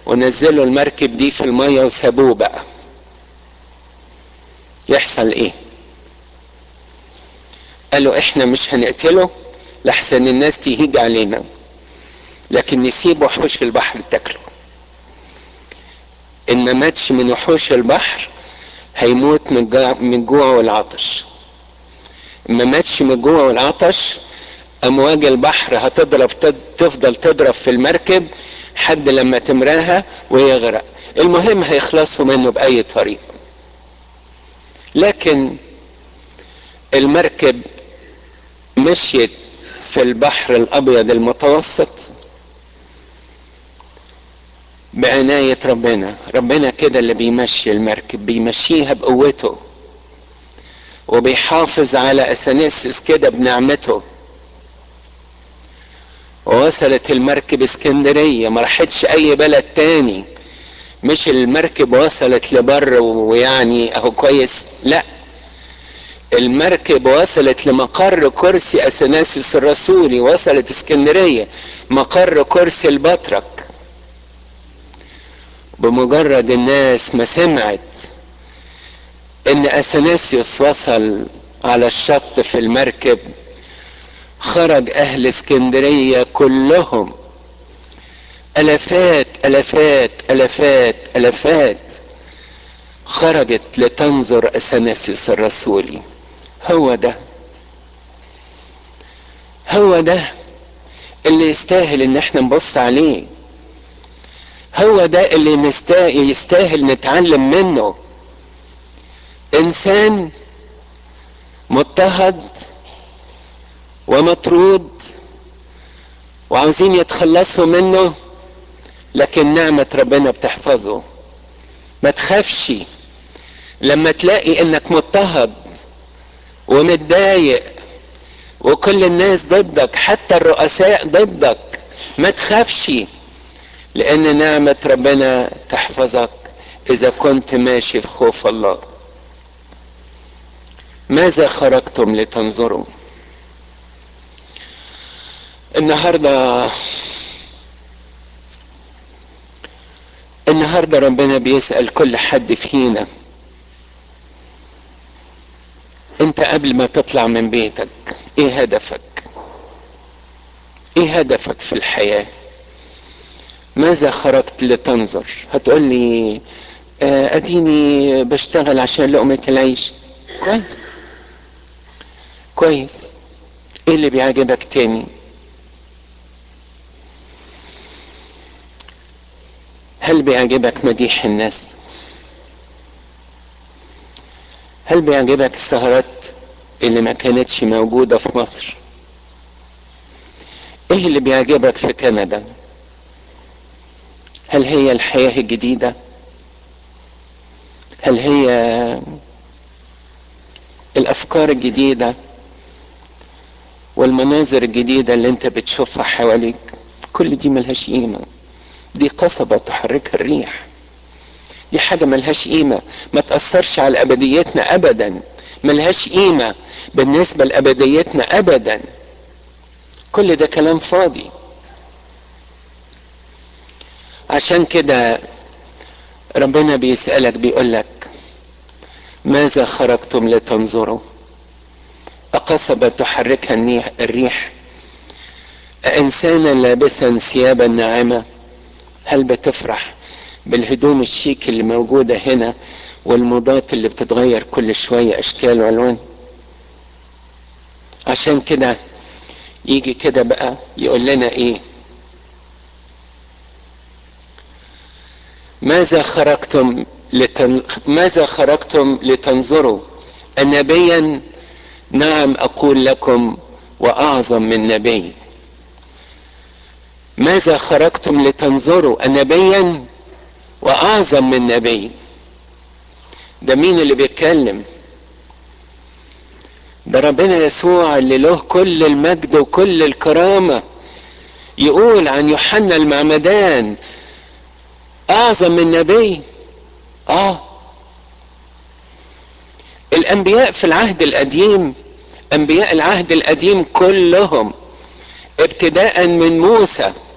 ونزلوا المركب دي في المية وسابوه بقى يحصل ايه قالوا احنا مش هنقتله لحسن الناس تهيج علينا لكن نسيب وحوش البحر تاكله ان ما ماتش من وحوش البحر هيموت من الجوع والعطش ما ماتش من الجوع والعطش امواج البحر هتضرب تفضل تضرب في المركب حد لما تمراها ويغرق المهم هيخلصوا منه باي طريقه لكن المركب مشيت في البحر الابيض المتوسط بعناية ربنا ربنا كده اللي بيمشي المركب بيمشيها بقوته وبيحافظ على اثناسس كده بنعمته ووصلت المركب اسكندرية ما راحتش اي بلد تاني مش المركب وصلت لبر ويعني اهو كويس لا المركب وصلت لمقر كرسي اثناسيوس الرسولي وصلت اسكندرية مقر كرسي البطرك بمجرد الناس ما سمعت ان اثناسيوس وصل على الشط في المركب خرج اهل اسكندرية كلهم الافات الافات الافات الافات خرجت لتنظر اثناسيوس الرسولي هو ده هو ده اللي يستاهل ان احنا نبص عليه هو ده اللي نستاهل يستاهل نتعلم منه انسان مضطهد ومطرود وعاوزين يتخلصوا منه لكن نعمة ربنا بتحفظه ما تخافش لما تلاقي انك مضطهد ومتضايق وكل الناس ضدك حتى الرؤساء ضدك ما تخافش لان نعمة ربنا تحفظك اذا كنت ماشي في خوف الله ماذا خرجتم لتنظروا النهارده النهارده ربنا بيسأل كل حد فينا انت قبل ما تطلع من بيتك ايه هدفك ايه هدفك في الحياة ماذا خرجت لتنظر هتقول لي آه اديني بشتغل عشان لقمة العيش كويس كويس ايه اللي بيعجبك تاني هل بيعجبك مديح الناس هل بيعجبك السهرات اللي ما كانتش موجودة في مصر ايه اللي بيعجبك في كندا هل هي الحياة الجديدة هل هي الافكار الجديدة والمناظر الجديدة اللي انت بتشوفها حواليك كل دي ملهاش قيمة دي قصبة تحركها الريح دي حاجة ملهاش قيمة ما تأثرش على أبديتنا أبدا ملهاش قيمة بالنسبة لأبديتنا أبدا كل ده كلام فاضي عشان كده ربنا بيسألك بيقولك ماذا خرجتم لتنظروا أقصبة تحركها الريح أإنسانا لابسا ثيابا ناعمة هل بتفرح بالهدوم الشيك اللي موجودة هنا والموضات اللي بتتغير كل شوية أشكال وألوان عشان كده يجي كده بقى يقول لنا إيه ماذا خرجتم لتن... ماذا خرجتم لتنظروا النبيا نعم أقول لكم وأعظم من نبي ماذا خرجتم لتنظروا نبيا واعظم من نبي ده مين اللي بيتكلم ده ربنا يسوع اللي له كل المجد وكل الكرامه يقول عن يوحنا المعمدان اعظم من نبي اه الانبياء في العهد القديم انبياء العهد القديم كلهم ابتداء من موسى